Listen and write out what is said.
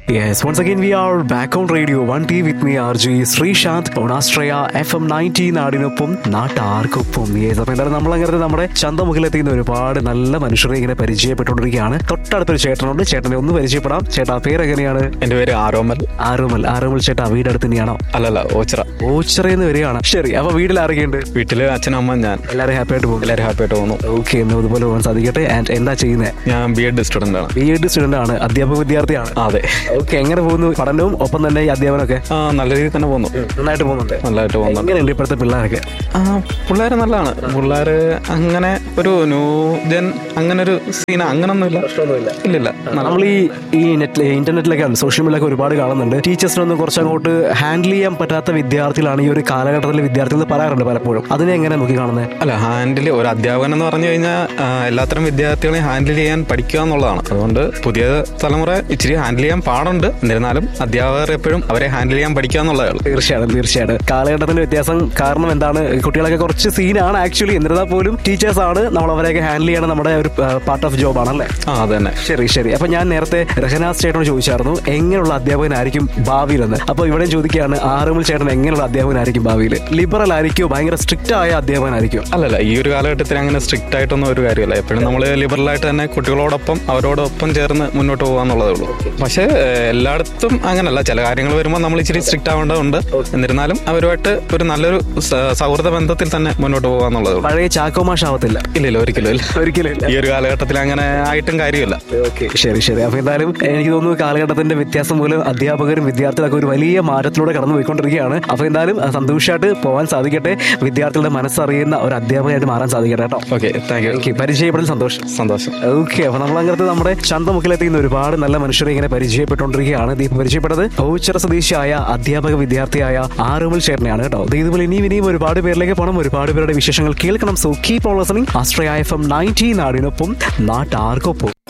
Yes, once again we are back on radio 1T with me RJ Sreesanth on Astraya FM 90 നാടിനൊപ്പം നാട്ടാർക്കൊപ്പം yes അപ്പൊ എന്തായാലും നമ്മൾ അങ്ങനെ നമ്മുടെ ചന്തമുഖിലെത്തിയുന്ന ഒരുപാട് നല്ല മനുഷ്യരെ ഇങ്ങനെ പരിചയപ്പെട്ടുകൊണ്ടിരിക്കുകയാണ് തൊട്ടടുത്തൊരു ചേട്ടനുണ്ട് ചേട്ടനെ ഒന്ന് പരിചയപ്പെടാം ചേട്ടാ പേരെങ്ങനെയാണ് എന്റെ പേര് ആരോമൽ ആറുമൽ ആറുമൽ ചേട്ടാ വീടടുത്ത് തന്നെയാണോ അല്ലല്ല ഓച്ചിറ ഓച്ചിറയെന്ന് വരികയാണ് ശരി അപ്പൊ വീട്ടിൽ ആരൊക്കെയുണ്ട് വീട്ടില് അച്ഛനും അമ്മ ഞാൻ എല്ലാവരും ഹാപ്പി ആയിട്ട് പോകും എല്ലാവരും ഹാപ്പി ആയിട്ട് പോകുന്നു ഓക്കെ എന്ന് അതുപോലെ പോകാൻ സാധിക്കട്ടെ ആൻഡ് എന്താ ചെയ്യുന്നത് ഞാൻ ബി എഡ് സ്റ്റുഡന്റ് ആണ് ബി എഡ് സ്റ്റുഡന്റ് ആണ് അധ്യാപക വിദ്യാർത്ഥിയാണ് അതെ ഓക്കെ എങ്ങനെ പോകുന്നു പഠനവും ഒപ്പം തന്നെ ഈ അധ്യാപനമൊക്കെ ആ നല്ല രീതിയിൽ തന്നെ പോകുന്നു നന്നായിട്ട് പോകുന്നുണ്ട് നല്ലതായിട്ട് പോകുന്നുണ്ട് എങ്ങനെയുണ്ട് ഇപ്പോഴത്തെ പിള്ളേരൊക്കെ ആ പിള്ളേര് നല്ലതാണ് പിള്ളേര് അങ്ങനെ ഒരു ന്യൂജൻ അങ്ങനെ ഒരു സീന അങ്ങനൊന്നുമില്ല ഇല്ലില്ല നല്ല- നമ്മൾ ഈ ഈ നെറ്റ് ഇന്റർനെറ്റിലൊക്കെ സോഷ്യൽ മീഡിയയിലൊക്കെ ഒരുപാട് കാണുന്നുണ്ട് ടീച്ചേഴ്സിനൊന്നും കുറച്ചങ്ങോട്ട് ഹാൻഡിൽ ചെയ്യാൻ പറ്റാത്ത വിദ്യാർത്ഥികളാണ് ഈ ഒരു കാലഘട്ടത്തിലെ വിദ്യാർത്ഥികൾ എന്ന് പറയാറുണ്ട് പലപ്പോഴും അതിനെ എങ്ങനെ നോക്കി കാണുന്നത് അല്ല ഹാൻഡിൽ ഒരു അധ്യാപകൻ എന്ന് പറഞ്ഞു കഴിഞ്ഞാൽ എല്ലാത്തരം വിദ്യാർത്ഥികളെയും ഹാൻഡിൽ ചെയ്യാൻ പഠിക്കുക എന്നുള്ളതാണ് അതുകൊണ്ട് പുതിയ തലമുറ ഇച്ചിരി ഹാൻഡിൽ ചെയ്യാൻ പാടുണ്ട് എന്നിരുന്നാലും അധ്യാപകർ എപ്പോഴും അവരെ ഹാൻഡിൽ ചെയ്യാൻ പഠിക്കുക എന്നുള്ളതേ ഉള്ളൂ തീർച്ചയായിട്ടും തീർച്ചയായിട്ടും കാലഘട്ടത്തിന്റെ വ്യത്യാസം കാരണം എന്താണ് കുട്ടികളൊക്കെ കുറച്ച് സീനാണ് ആക്ച്വലി എന്നിരുന്നാൽ പോലും ടീച്ചേഴ്സ് ആണ് നമ്മൾ അവരെയൊക്കെ ഹാൻഡിൽ ചെയ്യണം നമ്മുടെ ഒരു പാർട്ട് ഓഫ് ജോബ് ആണല്ലേ ആ അത് തന്നെ ശരി ശരി അപ്പൊ ഞാൻ നേരത്തെ രഹനാസ് ചേട്ടനോട് ചോദിച്ചായിരുന്നു എങ്ങനെയുള്ള അധ്യാപകനായിരിക്കും ഭാവിയിൽ എന്ന് അപ്പൊ ഇവിടെ ചോദിക്കുകയാണ് ആറുമുൽ ചേട്ടൻ എങ്ങനെയുള്ള അധ്യാപകനായിരിക്കും ഭാവിയിൽ ലിബറൽ ആയിരിക്കും ഭയങ്കര സ്ട്രിക്റ്റ് ആയ അധ്യാപകനായിരിക്കും അല്ലല്ല ഈ ഒരു കാലഘട്ടത്തിൽ അങ്ങനെ സ്ട്രിക്റ്റ് ആയിട്ടൊന്നും ഒരു കാര്യമില്ല എപ്പോഴും നമ്മൾ ലിബറലായിട്ട് തന്നെ കുട്ടികളോടൊപ്പം അവരോടൊപ്പം ചേർന്ന് മുന്നോട്ട് പോകാന്നുള്ളതേ ഉള്ളൂ പക്ഷേ ഏഹ്, എല്ലായിടത്തും അങ്ങനല്ല ചില കാര്യങ്ങൾ വരുമ്പോൾ നമ്മൾ ഇച്ചിരി സ്ട്രിക്റ്റ് ആവേണ്ടതുണ്ട് എന്നിരുന്നാലും അവരുമായിട്ട് ഒരു നല്ലൊരു സ- സൗഹൃദ ബന്ധത്തിൽ തന്നെ മുന്നോട്ട് പോകാന്നുള്ളതേ ഉള്ളൂ പഴയ ചാക്കോമാഷ് ആവത്തില്ല ഇല്ലില്ല ഒരിക്കലും ഇല്ല ഒരിക്കലും ഇല്ല ഈ ഒരു കാലഘട്ടത്തിൽ അങ്ങനെ ആയിട്ടും കാര്യമില്ല ഓക്കെ ശരി ശരി അപ്പൊ എന്തായാലും എനിക്ക് തോന്നുന്നു കാലഘട്ടത്തിന്റെ വ്യത്യാസം മൂലം അധ്യാപകരും വിദ്യാർത്ഥികളൊക്കെ ഒരു വലിയ മാറ്റത്തിലൂടെ കടന്നു പോയിക്കൊണ്ടിരിക്കുകയാണ് അപ്പൊ എന്തായാലും അഹ് സന്തോഷമായിട്ട് പോകാൻ സാധിക്കട്ടെ വിദ്യാർത്ഥികളുടെ മനസ്സറിയുന്ന ഒരു അധ്യാപകനായിട്ട് മാറാൻ സാധിക്കട്ടെ കേട്ടോ ഓക്കെ താങ്ക് യു ഓക്കെ പരിചയപ്പെടൽ സന്തോഷം സന്തോഷം ഓക്കെ അപ്പൊ നമ്മൾ അങ്ങനത്തെ നമ്മുടെ ചന്തമുഖിലെത്തിക്കുന്ന ഒരുപാട് നല്ല മനുഷ്യരെ ഇങ്ങനെ പരിചയപ്പെട്ടുകൊണ്ടിരിക്കുകയാണ് ദീപ് പരിചയപ്പെട്ടത് ഔച്ചറ സ്വദേശിയായ അധ്യാപക വിദ്യാർത്ഥിയായ ആറുമൽ ചേട്ടനെയാണ് കേട്ടോ ദേ ഇതുപോലെ ഇനിയും ഇനിയും ഒരുപാട് പേരിലേക്ക് പോകണം ഒരുപാട് പേരുടെ വിശേഷങ്ങൾ കേൾക്കണം സോ കീപ് ഓൺ ലിസണിംഗ് ആസ്ട്രയ എഫ് എം നയൻറ്റി നാടിനൊപ്പം നാട്ടാർക്കൊപ്പം